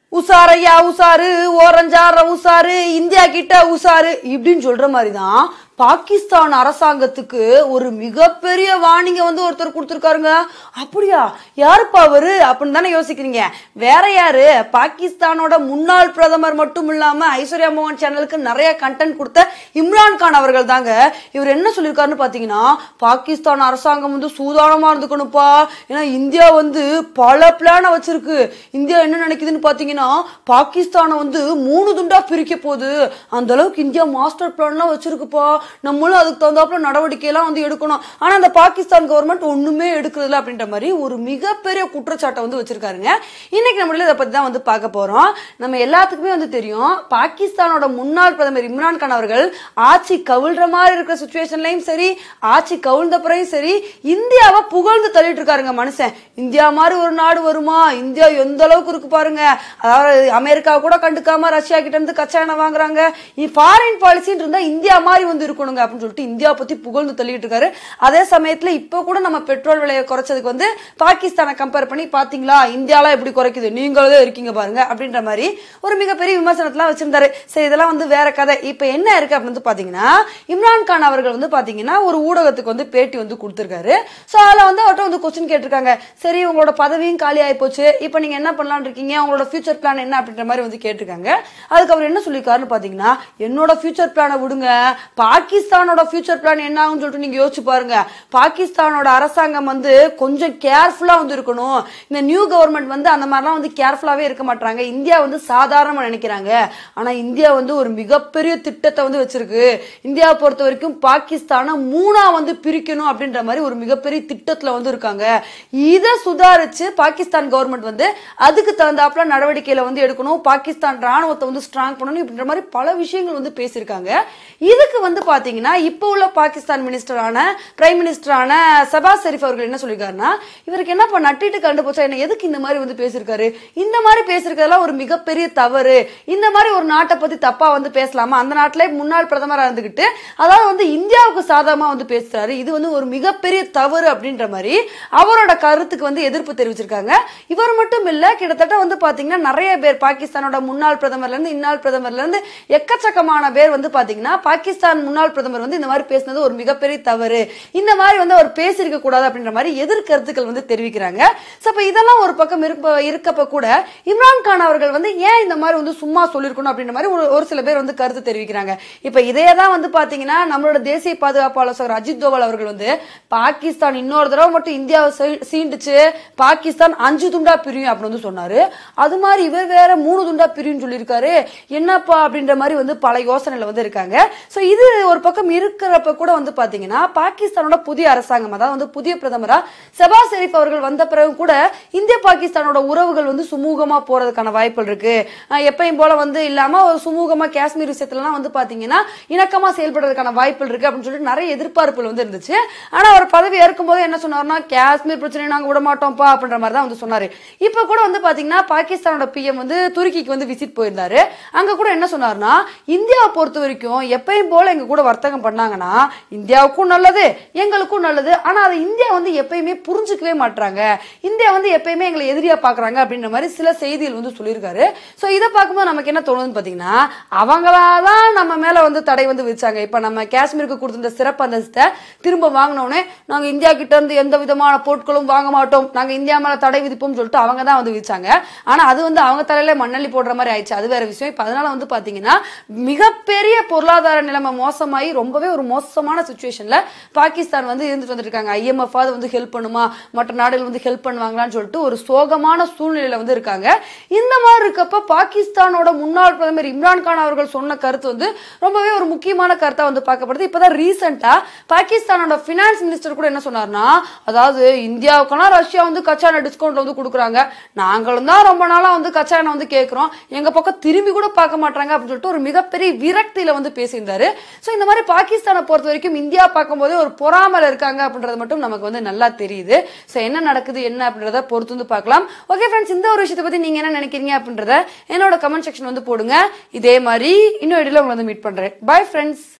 உசாரையா உசாரு ஓரஞ்சார உசாரு India கிட்ட உசாரு இப்படின்னு சொல்ற மாதிரி தான் பாகிஸ்தான் அரசாங்கத்துக்கு ஒரு மிகப்பெரிய வார்னிங்க வந்து ஒருத்தர் கொடுத்துருக்காருங்க அப்படியா யாருப்பா அவரு அப்படின்னு தானே யோசிக்கிறீங்க வேற யாரு பாகிஸ்தானோட முன்னாள் பிரதமர் மட்டும் இல்லாம ஐஸ்வர்யா மோகன் சேனலுக்கு நிறைய கண்டென்ட் கொடுத்த இம்ரான் கான் அவர்கள் தாங்க இவர் என்ன சொல்லியிருக்காருன்னு பாத்தீங்கன்னா பாகிஸ்தான் அரசாங்கம் வந்து சூதானமா இருந்துக்கணும்ப்பா ஏன்னா இந்தியா வந்து பல பிளான வச்சிருக்கு இந்தியா என்ன நினைக்குதுன்னு பாத்தீங்கன்னா பாகிஸ்தானை வந்து மூணு துண்டா பிரிக்க போகுது அந்த அளவுக்கு இந்தியா மாஸ்டர் பிளான்லாம் வச்சிருக்குப்பா நம்மளும் அதுக்கு தகுந்தாப்புல நடவடிக்கை எல்லாம் வந்து எடுக்கணும் ஆனா அந்த பாகிஸ்தான் கவர்மெண்ட் ஒண்ணுமே எடுக்கிறதுல அப்படின்ற மாதிரி ஒரு மிகப்பெரிய குற்றச்சாட்டை வந்து வச்சிருக்காருங்க இன்னைக்கு நம்மள இதை பத்தி தான் வந்து பார்க்க போறோம் நம்ம எல்லாத்துக்குமே வந்து தெரியும் பாகிஸ்தானோட முன்னாள் பிரதமர் இம்ரான் கான் அவர்கள் ஆட்சி கவிழ்ற மாதிரி இருக்கிற சுச்சுவேஷன்லயும் சரி ஆட்சி கவிழ்ந்த பிறகும் சரி இந்தியாவை புகழ்ந்து தள்ளிட்டு இருக்காருங்க மனுஷன் இந்தியா மாதிரி ஒரு நாடு வருமா இந்தியா எந்த அளவுக்கு இருக்கு பாருங்க அதாவது அமெரிக்கா கூட கண்டுக்காம ரஷ்யா கிட்ட இருந்து கச்சா எண்ணெய் வாங்குறாங்க ஃபாரின் பாலிசின்னு இருந்தா இந்தியா மாதிரி வந்து இருக்கணுங்க அப்படின்னு சொல்லிட்டு இந்தியா பத்தி புகழ்ந்து தள்ளிட்டு இருக்காரு அதே சமயத்துல இப்ப கூட நம்ம பெட்ரோல் விலையை குறைச்சதுக்கு வந்து பாகிஸ்தானை கம்பேர் பண்ணி பாத்தீங்களா இந்தியாலாம் எப்படி குறைக்குது நீங்களே இருக்கீங்க பாருங்க அப்படின்ற மாதிரி ஒரு மிகப்பெரிய விமர்சனத்தெல்லாம் வச்சிருந்தாரு சரி இதெல்லாம் வந்து வேற கதை இப்ப என்ன இருக்கு அப்படின்னு வந்து பாத்தீங்கன்னா இம்ரான் கான் அவர்கள் வந்து பாத்தீங்கன்னா ஒரு ஊடகத்துக்கு வந்து பேட்டி வந்து கொடுத்திருக்காரு சோ அதுல வந்து அவர்கிட்ட வந்து கொஸ்டின் கேட்டிருக்காங்க சரி உங்களோட பதவியும் காலி ஆயி போச்சு இப்ப நீங்க என்ன பண்ணலாம்னு இருக்கீங்க உங்களோட ஃபியூச்சர் பிளான் என்ன அப்படின்ற மாதிரி வந்து கேட்டிருக்காங்க அதுக்கு அவர் என்ன சொல்லியிருக்காருன்னு பாத்தீங்கன்னா என்னோட ஃபியூச்சர் பிளானை விடுங்க பாகிஸ்தானோட ஃபியூச்சர் பிளான் என்ன ஆகும்னு சொல்லிட்டு நீங்க யோசிச்சு பாருங்க பாகிஸ்தானோட அரசாங்கம் வந்து கொஞ்சம் கேர்ஃபுல்லா வந்து இருக்கணும் இந்த நியூ கவர்மெண்ட் வந்து அந்த மாதிரிலாம் வந்து கேர்ஃபுல்லாவே இருக்க மாட்டாங்க இந்தியா வந்து சாதாரணமா நினைக்கிறாங்க ஆனா இந்தியா வந்து ஒரு மிகப்பெரிய திட்டத்தை வந்து வச்சிருக்கு இந்தியாவை பொறுத்த வரைக்கும் பாகிஸ்தானை மூணா வந்து பிரிக்கணும் அப்படின்ற மாதிரி ஒரு மிகப்பெரிய திட்டத்துல வந்து இருக்காங்க இதை சுதாரிச்சு பாகிஸ்தான் கவர்மெண்ட் வந்து அதுக்கு தகுந்தாப்புல நடவடிக்கையில வந்து எடுக்கணும் பாகிஸ்தான் ராணுவத்தை வந்து ஸ்ட்ராங் பண்ணணும் இப்படின்ற மாதிரி பல விஷயங்கள் வந்து பேசியிருக்காங்க இதுக்கு வந்து பாத்தீங்கன்னா இப்போ உள்ள பாகிஸ்தான் மினிஸ்டரான பிரைம் மினிஸ்டரான சபாஸ் ஷெரீப் அவர்கள் என்ன சொல்லியிருக்காருன்னா இவருக்கு என்னப்பா நட்டிட்டு கண்டு போச்சா என்ன எதுக்கு இந்த மாதிரி வந்து பேசியிருக்காரு இந்த மாதிரி பேசியிருக்கிறதெல்லாம் ஒரு மிகப்பெரிய தவறு இந்த மாதிரி ஒரு நாட்டை பத்தி தப்பா வந்து பேசலாமா அந்த நாட்டிலே முன்னாள் பிரதமரா இருந்துகிட்டு அதாவது வந்து இந்தியாவுக்கு சாதகமா வந்து பேசுறாரு இது வந்து ஒரு மிகப்பெரிய தவறு அப்படின்ற மாதிரி அவரோட கருத்துக்கு வந்து எதிர்ப்பு தெரிவிச்சிருக்காங்க இவர் மட்டும் இல்ல கிட்டத்தட்ட வந்து பாத்தீங்கன்னா நிறைய பேர் பாகிஸ்தானோட முன்னாள் பிரதமர்ல இருந்து இன்னாள் பிரதமர்ல இருந்து எக்கச்சக்கமான பேர் வந்து பாத்தீங்கன்னா பாகிஸ்தான் முன்னாள் பிரதமர் வந்து இந்த மாதிரி பேசினது ஒரு மிகப்பெரிய தவறு இந்த மாதிரி வந்து அவர் பேசியிருக்க கூடாது அப்படின்ற மாதிரி எதிர்கருத்துக்கள் வந்து தெரிவிக்கிறாங்க சோ அப்ப இதெல்லாம் ஒரு பக்கம் இருப்ப இருக்கப்ப கூட இம்ரான் கான் அவர்கள் வந்து ஏன் இந்த மாதிரி வந்து சும்மா சொல்லிருக்கணும் அப்படின்ற மாதிரி ஒரு ஒரு சில பேர் வந்து கருத்து தெரிவிக்கிறாங்க இப்ப இதே தான் வந்து பாத்தீங்கன்னா நம்மளோட தேசிய பாதுகாப்பு ஆலோசகர் அஜித் தோவல் அவர்கள் வந்து பாகிஸ்தான் இன்னொரு தடவை மட்டும் இந்தியாவை சீ- சீண்டுச்சு பாகிஸ்தான் அஞ்சு துண்டா பிரியும் அப்படின்னு வந்து சொன்னாரு அது மாதிரி இவர் வேற மூணு துண்டா பிரியும் சொல்லியிருக்காரு என்னப்பா அப்படின்ற மாதிரி வந்து பல யோசனையில வந்து இருக்காங்க சோ இது ஒரு பக்கம் இருக்கிறப்ப கூட வந்து பாத்தீங்கன்னா பாகிஸ்தானோட புதிய அரசாங்கம் அதாவது வந்து புதிய பிரதமரா செபா ஷெரீப் அவர்கள் வந்த பிறகு கூட இந்திய பாகிஸ்தானோட உறவுகள் வந்து சுமூகமா போறதுக்கான வாய்ப்புகள் இருக்கு அஹ் எப்பயும் போல வந்து இல்லாம ஒரு சுமூகமா காஷ்மீர் விஷயத்துலலாம் வந்து பாத்தீங்கன்னா இணக்கமா செயல்படுறதுக்கான வாய்ப்புகள் இருக்கு அப்படின்னு சொல்லிட்டு நிறைய எதிர்பார்ப்புகள் வந்து இருந்துச்சு ஆனா அவர் பதவி ஏற்கும் போது என்ன சொன்னார்னா காஷ்மீர் பிரச்சனை நாங்க விட மாட்டோம்ப்பா அப்படின்ற மாதிரி தான் வந்து சொன்னாரு இப்ப கூட வந்து பாத்தீங்கன்னா பாகிஸ்தானோட பிஎம் வந்து துருக்கிக்கு வந்து விசிட் போயிருந்தாரு அங்க கூட என்ன சொன்னார்னா இந்தியாவை பொறுத்த வரைக்கும் எப்பயும் போல எங்க கூட வர்த்தகம் பண்ணாங்கன்னா இந்தியாவுக்கும் நல்லது எங்களுக்கும் நல்லது ஆனா அதை இந்தியா வந்து எப்பயுமே புரிஞ்சுக்கவே மாட்றாங்க இந்தியா வந்து எப்பயுமே எங்களை எதிரியா பாக்குறாங்க அப்படின்ற மாதிரி சில செய்திகள் வந்து சொல்லியிருக்காரு சோ இதை பார்க்கும்போது நமக்கு என்ன தோணுதுன்னு பாத்தீங்கன்னா அவங்களாதான் நம்ம மேல வந்து தடை வந்து விதிச்சாங்க இப்ப நம்ம காஷ்மீருக்கு கொடுத்திருந்த சிறப்பு அந்தஸ்தை திரும்ப வாங்கினோடனே நாங்க இந்தியா கிட்ட இருந்து எந்த விதமான பொருட்களும் வாங்க மாட்டோம் நாங்க இந்தியா மேல தடை விதிப்போம் சொல்லிட்டு அவங்க தான் வந்து விதிச்சாங்க ஆனா அது வந்து அவங்க தலையில மண்ணள்ளி போடுற மாதிரி ஆயிடுச்சு அது வேற விஷயம் இப்ப அதனால வந்து பாத்தீங்கன்னா மிகப்பெரிய பொருளாதார நிலைமை மோசமாயி ரொம்பவே ஒரு மோசமான சுச்சுவேஷன்ல பாகிஸ்தான் வந்து இருந்துட்டு வந்துருக்காங்க ஐஎம்எஃப் ஆவது வந்து ஹெல்ப் பண்ணுமா மற்ற நாடுகள் வந்து ஹெல்ப் பண்ணுவாங்களான்னு சொல்லிட்டு ஒரு சோகமான சூழ்நிலையில வந்து இருக்காங்க இந்த மாதிரி இருக்கப்ப பாகிஸ்தானோட முன்னாள் பிரதமர் இம்ரான் கான் அவர்கள் சொன்ன கருத்து வந்து ரொம்பவே ஒரு முக்கியமான கருத்தா வந்து பார்க்கப்படுது இப்பதான் ரீசெண்டா பாகிஸ்தானோட பினான்ஸ் மினிஸ்டர் கூட என்ன சொன்னார்னா அதாவது இந்தியாவுக்குனா ரஷ்யா வந்து கச்சா எண்ணெய் டிஸ்கவுண்ட்ல வந்து கொடுக்குறாங்க நாங்களும் தான் ரொம்ப நாளா வந்து கச்சா எண்ணெய் வந்து கேட்கிறோம் எங்க பக்கம் திரும்பி கூட பார்க்க மாட்டாங்க அப்படின்னு சொல்லிட்டு ஒரு மிகப்பெரிய விரக்தியில வந்து பேசியிருந்தாரு சோ இந்த மாதிரி பாகிஸ்தானை பொறுத்த வரைக்கும் இந்தியா பார்க்கும்போதே ஒரு பொறாமல இருக்காங்க அப்படின்றது மட்டும் நமக்கு வந்து நல்லா தெரியுது சோ என்ன நடக்குது என்ன அப்படின்றத பொறுத்து வந்து பார்க்கலாம் ஓகே ஃப்ரெண்ட்ஸ் இந்த ஒரு விஷயத்தை பத்தி நீங்க என்ன நினைக்கிறீங்க அப்படின்றத என்னோட கமெண்ட் செக்ஷன் வந்து போடுங்க இதே மாதிரி இன்னும் இடையில உங்களை வந்து மீட் பண்றேன் பை ஃப்ரெண்ட்ஸ்